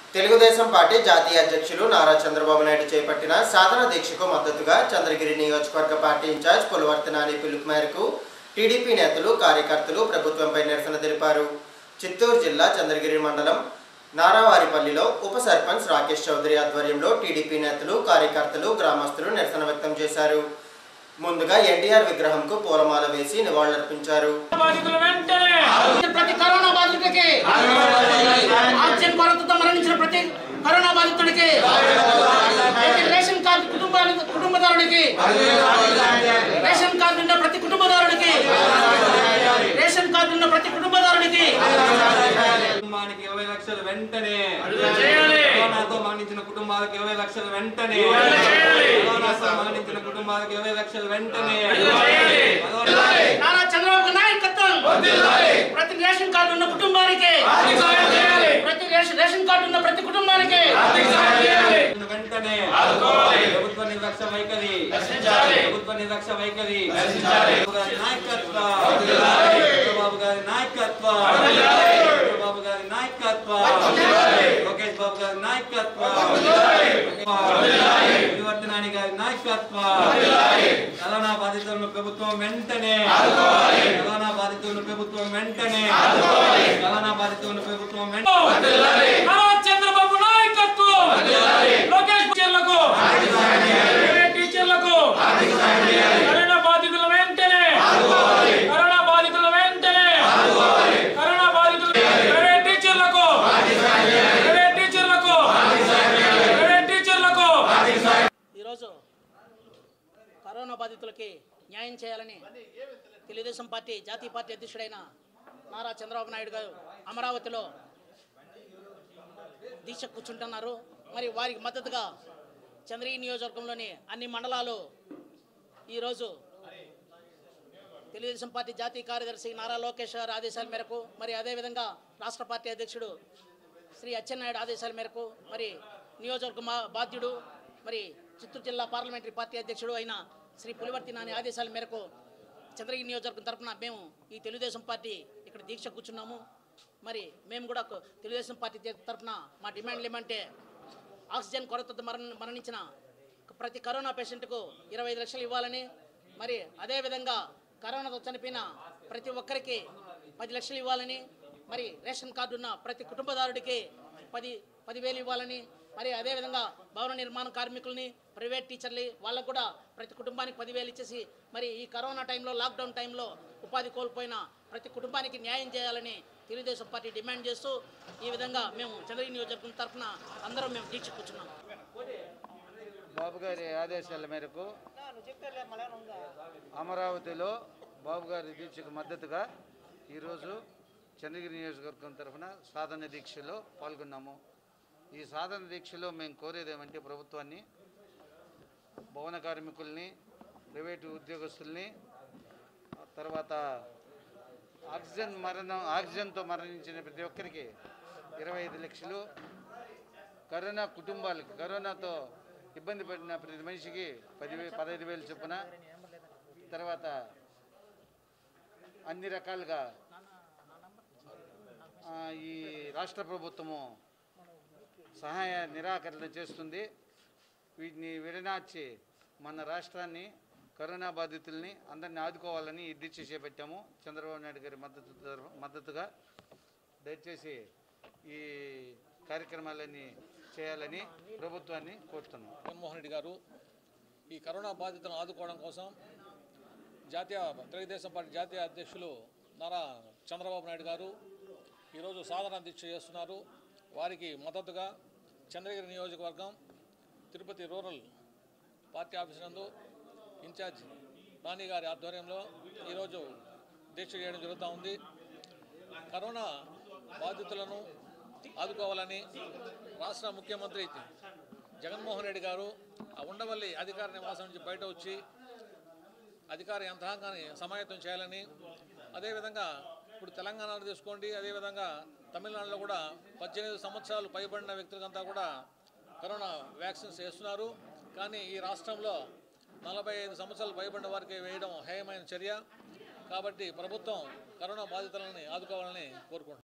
Telugu Desam party జాతీయ అధ్యక్షులు నారా చంద్రబాబు నాయుడు చేపట్టిన సాధన దీక్షకు మద్దతుగా చంద్రగిరి నియోజకవర్గ పార్టీ ఇన్ఛార్జ్ పులవర్తి నాని పిలుపు మేరకు టీడీపీ నేతలు కార్యకర్తలు ప్రభుత్వంపై నిరసన తెలిపారు చిత్తూరు జిల్లా చంద్రగిరి మండలం నారావారిపల్లిలో ఉప సర్పంచ్ రాకేష్ చౌదరి ఆధ్వర్యంలో టీడీపీ నేతలు కార్యకర్తలు గ్రామస్తులు నిరసన వ్యక్తం చేశారు ముందుగా ఎన్టీఆర్ విగ్రహంకు పూలమాల వేసి నివాళులర్పించారు బాధితులు వెంటనే ప్రతి కరోనా బాధితుడికి ఆక్సిజన్ కొరతతో మరణించిన ప్రతి కరోనా బాధితుడికి ప్రతి రేషన్ కార్డు కుటుంబాల కుటుంబదారుడికి రేషన్ కార్డు ఉన్న ప్రతి కుటుంబదారుడికి రేషన్ కార్డు ఉన్న ప్రతి కుటుంబదారుడికి కుటుంబానికి ఇరవై లక్షలు వెంటనే చేయాలి. కరోనాతో మరణించిన కుటుంబాలకు ఇరవై లక్షలు వెంటనే చేయాలి. కరోనాతో మరణించిన కుటుంబాలకు ఇరవై లక్షలు వెంటనే చేయాలి. కరోనా- నారా చంద్రబాబు నాయకత్వం ప్రతి రేషన్ కార్డు ఉన్న కుటుంబానికి ప్రతి రేషన్ రేషన్ కార్డు ఉన్న ప్రతి కుటుంబానికి వెంటనే ప్రభుత్వ నిర్లక్ష్య వైఖరి ప్రభుత్వ నిర్లక్ష్య వైఖరి చంద్రబాబు గారి నాయకత్వం చంద్రబాబు గారి నాయకత్వం చంద్రబాబు గారి నాయకత్వం లోకేష్ బాబు గారి నాయకత్వం వివర్తనాని గారి నాయకత్వం కరోనా బాధితులను ప్రభుత్వం వెంటనే కరోనా బాధితులను ప్రభుత్వం వెంటనే కరోనా బాధితులను ప్రభుత్వం వెంటనే నారా చంద్రబాబు నాయకత్వం లోకేష్ టీచర్లకు ప్రైవేట్ టీచర్లకు కరోనా బాధితుల వెంటనే కరోనా బాధితుల వెంటనే కరోనా బాధితుల ప్రైవేట్ టీచర్లకు ప్రైవేట్ టీచర్లకు ప్రైవేట్ టీచర్లకు ఈరోజు కరోనా బాధితులకి న్యాయం చేయాలని తెలుగుదేశం పార్టీ జాతీయ పార్టీ అధ్యక్షుడైన నారా చంద్రబాబు నాయుడు గారు అమరావతిలో దీక్ష కూర్చుంటున్నారు మరి వారికి మద్దతుగా చంద్రగిరి నియోజకవర్గంలోని అన్ని మండలాలు ఈరోజు తెలుగుదేశం పార్టీ జాతీయ కార్యదర్శి నారా లోకేష్ గారి ఆదేశాల మేరకు మరి అదేవిధంగా రాష్ట్ర పార్టీ అధ్యక్షుడు శ్రీ అచ్చెన్నాయుడు ఆదేశాల మేరకు మరి నియోజకవర్గ మా- బాధ్యుడు మరి చిత్తూరు జిల్లా పార్లమెంటరీ పార్టీ అధ్యక్షుడు అయిన శ్రీ పులివర్తి నాని ఆదేశాల మేరకు చంద్రగిరి నియోజకవర్గం తరఫున మేము ఈ తెలుగుదేశం పార్టీ ఇక్కడ దీక్ష కూర్చున్నాము మరి మేము కూడా కొ- తెలుగుదేశం పార్టీ తరఫున మా డిమాండ్లు ఏమంటే ఆక్సిజన్ కొరతతో మరణ మరణించిన ప్రతి కరోనా పేషెంట్కు ఇరవై ఐదు లక్షలు ఇవ్వాలని మరి అదేవిధంగా కరోనాతో చనిపోయిన ప్రతి ఒక్కరికి పది లక్షలు ఇవ్వాలని మరి రేషన్ కార్డు ఉన్న ప్రతి కుటుంబదారుడికి పది పదివేలు ఇవ్వాలని మరి అదేవిధంగా భవన నిర్మాణ కార్మికుల్ని ప్రైవేట్ టీచర్లు వాళ్ళకు కూడా ప్రతి కుటుంబానికి పదివేలు ఇచ్చేసి మరి ఈ కరోనా టైంలో లాక్డౌన్ టైంలో ఉపాధి కోల్పోయిన ప్రతి కుటుంబానికి న్యాయం చేయాలని తెలుగుదేశం పార్టీ డిమాండ్ చేస్తూ ఈ విధంగా మేము చంద్రగిరి నియోజకవర్గం తరఫున అందరం మేము దీక్ష కూర్చున్నాం బాబు గారి ఆదేశాల మేరకు అమరావతిలో బాబు గారి దీక్షకు మద్దతుగా ఈరోజు చంద్రగిరి నియోజకవర్గం తరఫున సాధన దీక్షలో పాల్గొన్నాము ఈ సాధన దీక్షలో మేము కోరేది ఏమంటే ప్రభుత్వాన్ని భవన కార్మికుల్ని ప్రైవేటు ఉద్యోగస్తుల్ని తర్వాత ఆక్సిజన్ మరణం ఆక్సిజన్తో మరణించిన ప్రతి ఒక్కరికి ఇరవై ఐదు లక్షలు కరోనా కుటుంబాలకు కరోనాతో ఇబ్బంది పడిన ప్రతి మనిషికి పదివే పదహైదు వేలు చొప్పున తర్వాత అన్ని రకాలుగా ఆ, ఈ రాష్ట్ర ప్రభుత్వము సహాయ నిరాకరణ చేస్తుంది వీటిని విడనార్చి మన రాష్ట్రాన్ని కరోనా బాధితుల్ని అందరిని ఆదుకోవాలని ఈ దీక్ష చేపట్టాము చంద్రబాబు నాయుడు గారి మద్దతు తరఫు- మద్దతుగా దయచేసి ఈ కార్యక్రమాలన్నీ చేయాలని ప్రభుత్వాన్ని కోరుతున్నాం జగన్మోహన్ రెడ్డి గారు ఈ కరోనా బాధితులను ఆదుకోవడం కోసం జాతీయ తెలుగుదేశం పార్టీ జాతీయ అధ్యక్షులు నారా చంద్రబాబు నాయుడు గారు ఈరోజు సాధన దీక్ష చేస్తున్నారు వారికి మద్దతుగా చంద్రగిరి నియోజకవర్గం తిరుపతి రూరల్ పార్టీ ఆఫీస్ నందు ఇన్ఛార్జ్ నాని గారి ఆధ్వర్యంలో ఈరోజు దీక్ష చేయడం జరుగుతూ ఉంది కరోనా బాధితులను ఆదుకోవాలని రాష్ట్ర ముఖ్యమంత్రి జగన్మోహన్ రెడ్డి గారు ఆ ఉండవల్లి అధికార నివాసం నుంచి బయట వచ్చి అధికార యంత్రాంగాన్ని సమాయత్తం చేయాలని అదేవిధంగా ఇప్పుడు తెలంగాణలో తీసుకోండి అదేవిధంగా తమిళనాడులో కూడా పద్దెనిమిది సంవత్సరాలు పైబడిన వ్యక్తులకంతా కూడా కరోనా వ్యాక్సిన్స్ వేస్తున్నారు కానీ ఈ రాష్ట్రంలో నలభై ఐదు సంవత్సరాలు పైబడిన వారికి వేయడం హేయమైన చర్య కాబట్టి ప్రభుత్వం కరోనా బాధితులని ఆదుకోవాలని కోరుకుంటున్నాం